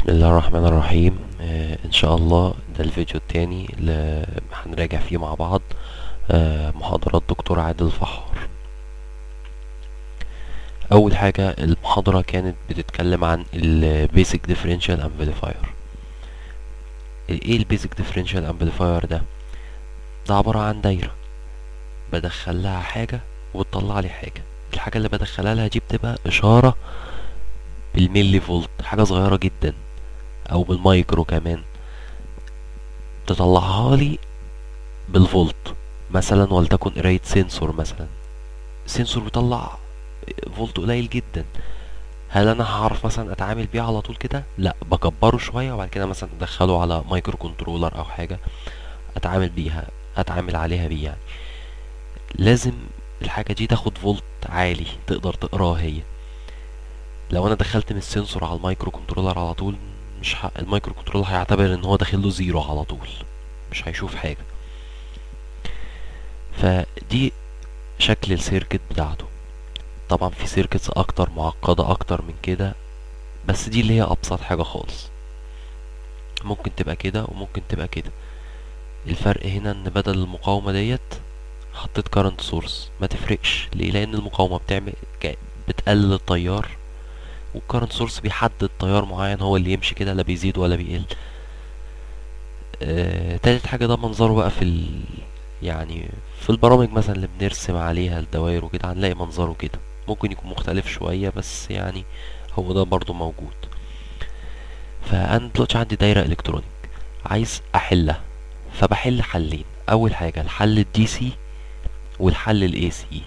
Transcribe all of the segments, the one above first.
بسم الله الرحمن الرحيم آه ان شاء الله ده الفيديو التاني اللي هنراجع فيه مع بعض آه محاضرات دكتور عادل فحار اول حاجة المحاضرة كانت بتتكلم عن البيسك ديفرنشال امبليفاير ايه البيسك ديفرنشال امبليفاير ده ده عبارة عن دايرة بدخل لها حاجة وبتطلع لي حاجة الحاجة اللي بدخلها لها دي بتبقى اشارة بالملي فولت حاجة صغيرة جدا او بالمايكرو كمان تطلعها لي بالفولت مثلا ولتكن قراية سنسور مثلا السنسور بيطلع فولت قليل جدا هل انا هعرف مثلا اتعامل بيه على طول كده لا بكبره شوية وبعد كده مثلا ادخله على مايكرو كنترولر او حاجة اتعامل بيها اتعامل عليها بيه يعني لازم الحاجة دي تاخد فولت عالي تقدر تقراها هي لو انا دخلت من السنسور على المايكرو كنترولر على طول مش ح... المايكرو كنترولر هيعتبر ان هو داخل له زيرو على طول مش هيشوف حاجة فدي شكل السيركت بتاعته طبعا في سيركتس اكتر معقدة اكتر من كده بس دي اللي هي ابسط حاجة خالص ممكن تبقى كده وممكن تبقى كده الفرق هنا ان بدل المقاومة ديت حطيت كارنت سورس ما تفرقش ليه لان المقاومة بتعمل بتقلل التيار والكارنت سورس بيحدد تيار معين هو اللي يمشي كده لا بيزيد ولا بيقل آه، تالت حاجة ده منظره بقى في ال... يعني في البرامج مثلا اللي بنرسم عليها الدوائر وكده هنلاقي منظره كده ممكن يكون مختلف شوية بس يعني هو ده برضو موجود فأنا دلوقتي عندي دايرة إلكترونيك عايز أحلها فبحل حلين أول حاجة الحل الدي سي والحل الاي سي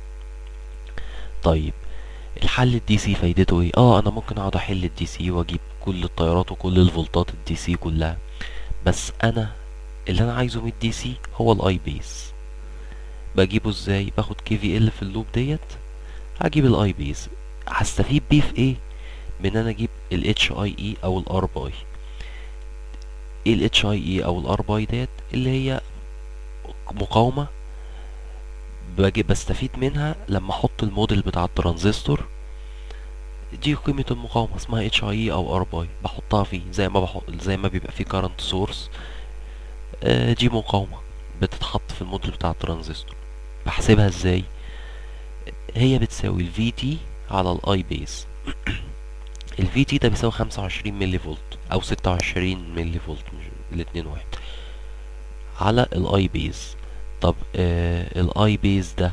طيب الحل الدي سي فايدته ايه اه انا ممكن اقعد احل الدي سي واجيب كل التيارات وكل الفولتات الدي سي كلها بس انا اللي انا عايزه من الدي سي هو الاي بيز بجيبه ازاي باخد كي في ال في اللوب ديت هجيب الاي بيز هستفيد بيه في ايه من انا اجيب الاتش اي اي او الار باي ايه الاتش اي اي او الار باي ديت اللي هي مقاومه باجي بستفيد منها لما احط الموديل بتاع الترانزستور دي قيمة المقاومة اسمها اتش اي او ار باي بحطها فيه زي ما بحط زي ما بيبقى فيه كارنت سورس دي مقاومة بتتحط في الموديل بتاع الترانزستور بحسبها ازاي هي بتساوي ال VT على الاي بيز ال VT ده بيساوي خمسة وعشرين ملي فولت او ستة وعشرين ملي فولت مش الاتنين واحد على الاي بيز طب آه الاي بيز ده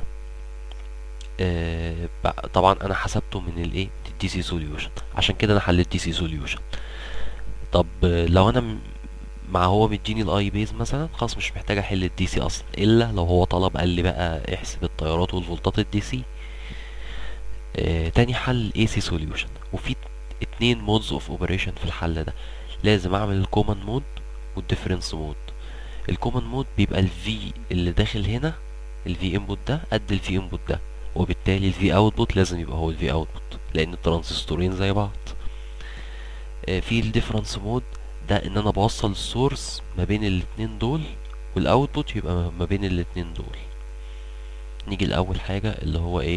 آه طبعا انا حسبته من الايه الدي سي سوليوشن عشان كده انا حليت دي سي سوليوشن طب آه لو انا مع هو مديني الاي بيز مثلا خلاص مش محتاج احل الدي سي اصلا الا لو هو طلب قال لي بقى احسب التيارات والفولتات الدي سي آه تاني حل اي سي سوليوشن وفي اتنين مودز اوف اوبريشن في الحل ده لازم اعمل الكومن مود والديفرنس مود الكومن مود بيبقى الفي اللي داخل هنا الفي انبوت ده قد الفي انبوت ده وبالتالي الفي اوتبوت لازم يبقى هو الفي اوتبوت لان الترانزستورين زي بعض آه في الديفرنس مود ده ان انا بوصل السورس ما بين الاتنين دول والاوتبوت يبقى ما بين الاتنين دول نيجي لاول حاجه اللي هو ايه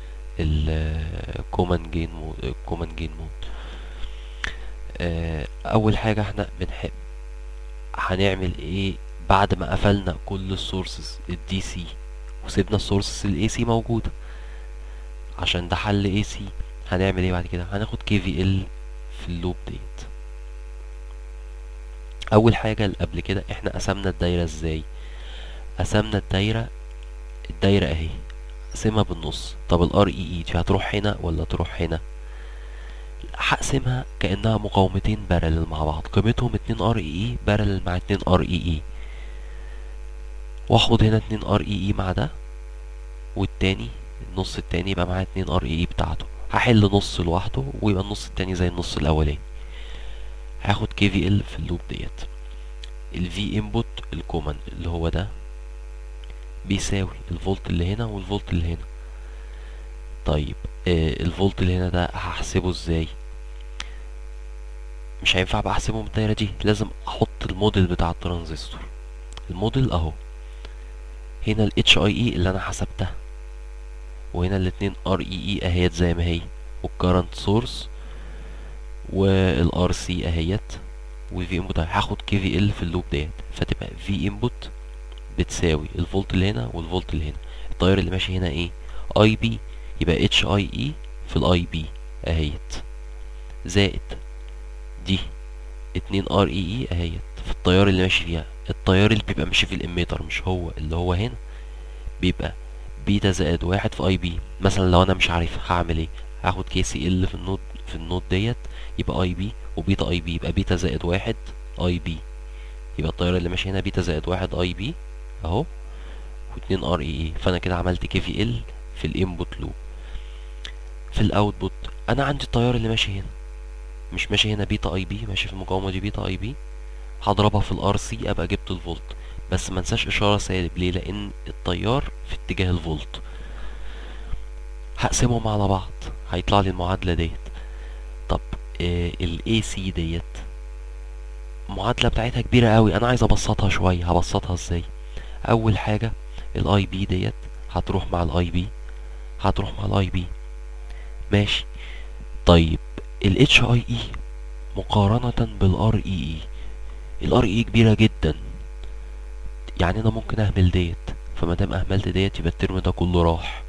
الكومن جين مود الكومن جين مود آه اول حاجه احنا بنحب هنعمل ايه بعد ما قفلنا كل السورسز الدي سي وسيبنا السورسز الاي سي موجوده عشان ده حل اي سي هنعمل ايه بعد كده هناخد كي في ال في اللوب ديت اول حاجه اللي قبل كده احنا قسمنا الدايره ازاي قسمنا الدايره الدايره اهي قسمها بالنص طب الار اي اي دي هتروح هنا ولا تروح هنا هقسمها كانها مقاومتين بارلل مع بعض قيمتهم اتنين ار اي اي بارلل مع اتنين ار اي اي واخد هنا اتنين ار اي اي مع ده والتاني النص التاني يبقى معاه اتنين ار اي اي بتاعته هحل نص لوحده ويبقى النص التاني زي النص الاولاني هاخد كي في ال في اللوب ديت الفي انبوت الكومن اللي هو ده بيساوي الفولت اللي هنا والفولت اللي هنا طيب آه الفولت اللي هنا ده هحسبه ازاي مش هينفع بقى احسبه من الدايره دي لازم احط الموديل بتاع الترانزستور الموديل اهو هنا ال HIE اللي انا حسبتها وهنا الاتنين REE اهيت زي ما هي والكرنت سورس والار سي اهيت والفي انبوت هاخد كي في ال في اللوب ديت فتبقى في انبوت بتساوي الفولت اللي هنا والفولت اللي هنا التيار اللي ماشي هنا ايه اي بي يبقى اتش اي اي في الاي بي اهيت زائد دي اتنين ار اي اي اهيت في التيار اللي ماشي فيها التيار اللي بيبقى ماشي في الاميتر مش هو اللي هو هنا بيبقى بيتا زائد واحد في اي بي مثلا لو انا مش عارف هعمل ايه هاخد كي سي ال في النود في النود ديت يبقى اي بي وبيتا اي بي يبقى بيتا زائد واحد اي بي يبقى التيار اللي ماشي هنا بيتا زائد واحد اي بي اهو واتنين ار اي اي فانا كده عملت كي في ال في الانبوت لوب في الاوتبوت انا عندي التيار اللي ماشي هنا مش ماشي هنا بيتا اي بي ماشي في المقاومه دي بيتا اي بي هضربها في الار سي ابقى جبت الفولت بس ما انساش اشاره سالب ليه لان التيار في اتجاه الفولت هقسمهم على بعض هيطلع لي المعادله ديت طب الاي سي ديت المعادله بتاعتها كبيره قوي انا عايز ابسطها شويه هبسطها ازاي اول حاجه الاي بي ديت هتروح مع الاي بي هتروح مع الاي بي ماشي طيب الاتش اي اي مقارنة بالار اي اي الار اي كبيرة جدا يعني انا ممكن اهمل ديت فما دام اهملت ديت يبقى الترم ده كله راح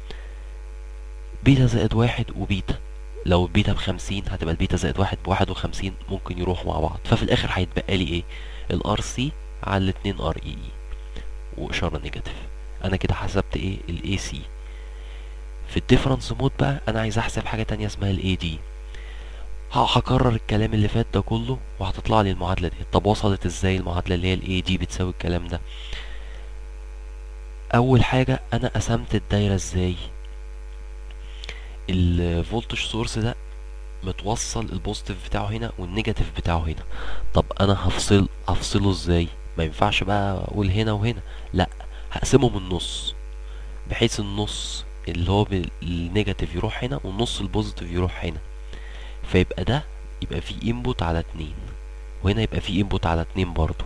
بيتا زائد واحد وبيتا لو البيتا بخمسين هتبقى البيتا زائد واحد بواحد وخمسين ممكن يروحوا مع بعض ففي الاخر هيتبقى لي ايه الار سي على الاتنين ار اي اي واشارة نيجاتيف انا كده حسبت ايه الاي سي في الديفرنس مود بقى انا عايز احسب حاجة تانية اسمها الاي دي هكرر الكلام اللي فات ده كله وهتطلع لي المعادلة دي طب وصلت ازاي المعادلة اللي هي الاي دي بتساوي الكلام ده اول حاجة انا قسمت الدايرة ازاي الفولتج سورس ده متوصل البوزيتيف بتاعه هنا والنيجاتيف بتاعه هنا طب انا هفصل هفصله ازاي ما ينفعش بقى اقول هنا وهنا لا هقسمه من النص بحيث النص اللي هو النيجاتيف يروح هنا والنص البوزيتيف يروح هنا فيبقى ده يبقى فيه انبوت على اتنين وهنا يبقى فيه انبوت على اتنين برضو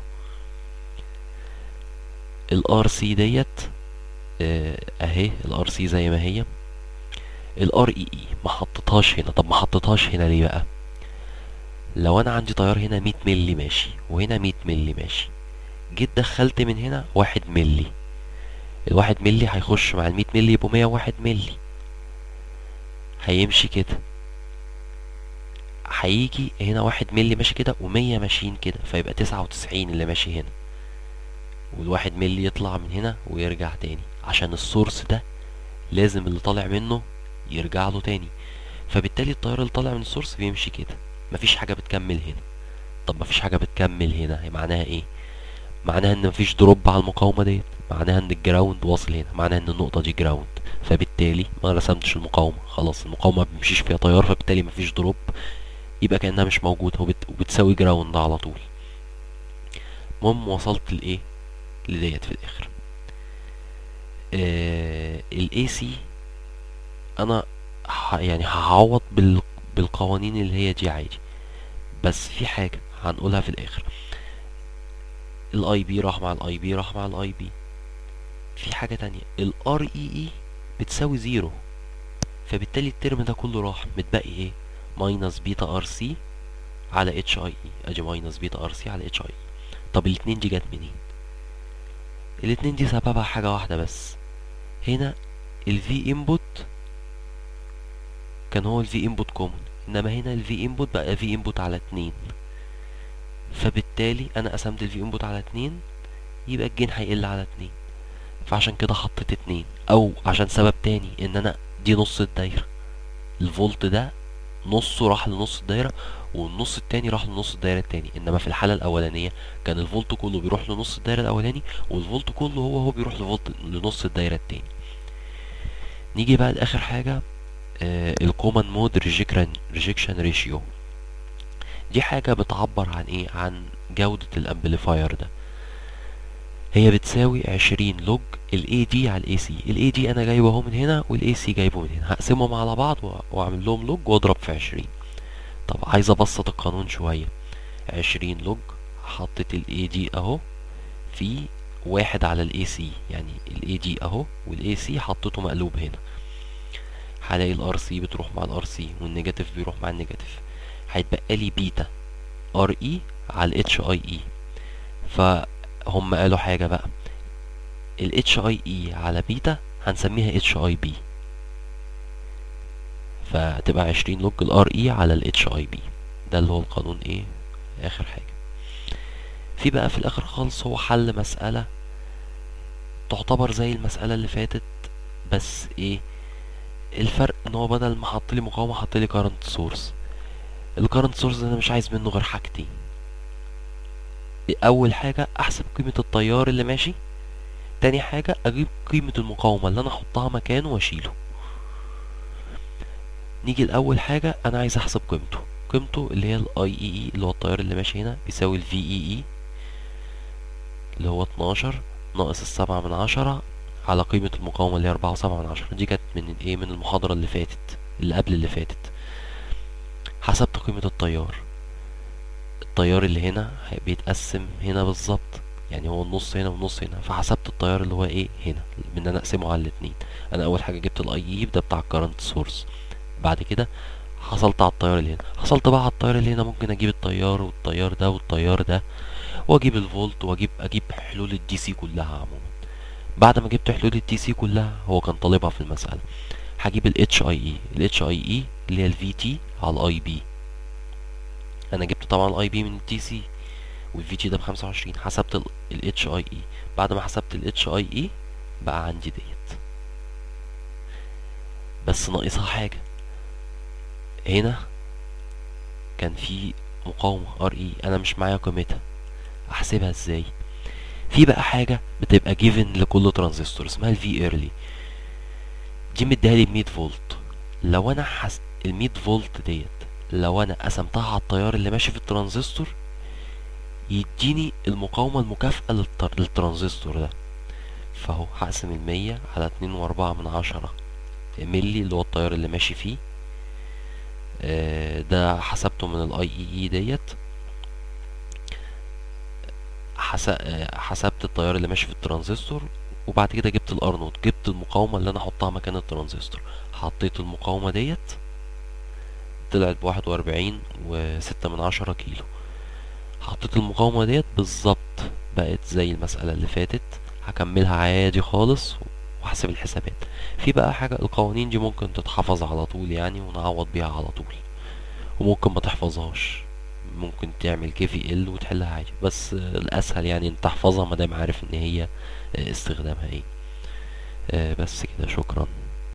الار سي ديت اه اهي الار سي زي ما هي الار اي اي ما حطيتهاش هنا طب ما حطيتهاش هنا ليه بقى لو انا عندي تيار هنا 100 ملي ماشي وهنا 100 ملي ماشي جيت دخلت من هنا واحد ملي الواحد ملي هيخش مع المية ملي يبقوا مية واحد ملي هيمشي كده هيجي هنا واحد ملي ماشي كده ومية ماشيين كده فيبقى تسعة وتسعين اللي ماشي هنا والواحد ملي يطلع من هنا ويرجع تاني عشان السورس ده لازم اللي طالع منه يرجع له تاني فبالتالي التيار اللي طالع من السورس بيمشي كده مفيش حاجة بتكمل هنا طب مفيش حاجة بتكمل هنا معناها ايه معناها ان مفيش دروب على المقاومة ديت معناها ان الجراوند واصل هنا معناها ان النقطة دي جراوند فبالتالي ما رسمتش المقاومة خلاص المقاومة ما بيمشيش فيها تيار فبالتالي مفيش دروب يبقى كأنها مش موجودة وبت... وبتساوي جراوند على طول المهم وصلت لايه لديت في الاخر آه الاي سي انا ح... يعني هعوض بال... بالقوانين اللي هي دي عادي بس في حاجة هنقولها في الاخر الاي بي راح مع الاي بي راح مع الاي بي في حاجة تانية الار اي اي بتساوي زيرو فبالتالي الترم ده كله راح متبقي ايه ماينس بيتا ار سي على اتش اي اي ادي ماينس بيتا ار سي على اتش اي طب الاتنين دي جت منين الاتنين دي سببها حاجة واحدة بس هنا الفي انبوت كان هو الفي انبوت كومن انما هنا الفي انبوت بقى في انبوت على اتنين فبالتالي انا قسمت الفي انبوت على اتنين يبقى الجين هيقل على اتنين فعشان كده حطيت اتنين او عشان سبب تاني ان انا دي نص الدايرة الفولت ده نصه راح لنص الدايرة والنص التاني راح لنص الدايرة التاني انما في الحالة الاولانية كان الفولت كله بيروح لنص الدايرة الاولاني والفولت كله هو هو بيروح لفولت لنص الدايرة التاني نيجي بقى لاخر حاجة آه الكومن مود ريجكشن ريشيو دي حاجة بتعبر عن ايه عن جودة الامبليفاير ده هي بتساوي عشرين لوج الاي دي على الاي سي الاي دي انا جايبه اهو من هنا والاي سي جايبه من هنا هقسمهم على بعض واعمل لهم لوج واضرب في عشرين طب عايز ابسط القانون شوية عشرين لوج حطيت الاي دي اهو في واحد على الاي سي يعني الاي دي اهو والاي سي حطيته مقلوب هنا هلاقي الار سي بتروح مع الار سي والنيجاتيف بيروح مع النيجاتيف هيتبقى لي بيتا ار اي على الاتش اي اي فهم قالوا حاجة بقى الاتش اي اي على بيتا هنسميها اتش اي بي فتبقى عشرين لوج الار اي على الاتش اي بي ده اللي هو القانون ايه اخر حاجة في بقى في الاخر خالص هو حل مسألة تعتبر زي المسألة اللي فاتت بس ايه الفرق ان هو بدل ما حط لي مقاومة حط لي current source الكارنت سورس انا مش عايز منه غير حاجتين اول حاجة احسب قيمة التيار اللي ماشي تاني حاجة اجيب قيمة المقاومة اللي انا احطها مكانه واشيله نيجي لاول حاجة انا عايز احسب قيمته قيمته اللي هي الاي اي اي اللي هو التيار اللي ماشي هنا بيساوي الفي اي اي اللي هو 12 ناقص السبعة من عشرة على قيمة المقاومة اللي هي أربعة وسبعة من عشرة دي كانت من ايه من المحاضرة اللي فاتت اللي قبل اللي فاتت حسبت قيمة التيار التيار اللي هنا هي- بيتقسم هنا بالظبط يعني هو النص هنا والنص هنا فحسبت التيار اللي هو ايه هنا من انا اقسمه على الاتنين انا اول حاجة جبت الاي اي ده بتاع الكرنت سورس بعد كده حصلت على التيار اللي هنا حصلت بقى على التيار اللي هنا ممكن اجيب التيار والتيار ده والتيار ده واجيب الفولت واجيب اجيب حلول الدي سي كلها عموما بعد ما جبت حلول الدي سي كلها هو كان طالبها في المسألة هجيب ال HIE ال HIE اللي هي ال VT على ال IB انا جبت طبعا ال IB من ال DC وال VT ده بخمسة وعشرين حسبت ال ال HIE بعد ما حسبت ال HIE بقى عندي ديت بس ناقصها حاجة هنا كان في مقاومة RE انا مش معايا قيمتها احسبها ازاي في بقى حاجة بتبقى given لكل ترانزستور اسمها ال V early دي مديها لي 100 فولت لو انا حس... ال 100 فولت ديت لو انا قسمتها على التيار اللي ماشي في الترانزستور يديني المقاومة المكافئة للتر... للترانزستور ده فهو هقسم المية على اتنين واربعة من عشرة ملي اللي هو التيار اللي ماشي فيه آه، ده حسبته من الاي اي اي ديت حس... آه، حسبت التيار اللي ماشي في الترانزستور وبعد كده جبت الار نوت جبت المقاومة اللي انا احطها مكان الترانزستور حطيت المقاومة ديت طلعت بواحد واربعين وستة من عشرة كيلو حطيت المقاومة ديت بالظبط بقت زي المسألة اللي فاتت هكملها عادي خالص واحسب الحسابات في بقى حاجة القوانين دي ممكن تتحفظ على طول يعني ونعوض بيها على طول وممكن ما تحفظهاش ممكن تعمل كي في ال وتحلها عادي بس آه، الاسهل يعني انت تحفظها ما دام عارف ان هي آه، استخدامها ايه آه، بس كده شكرا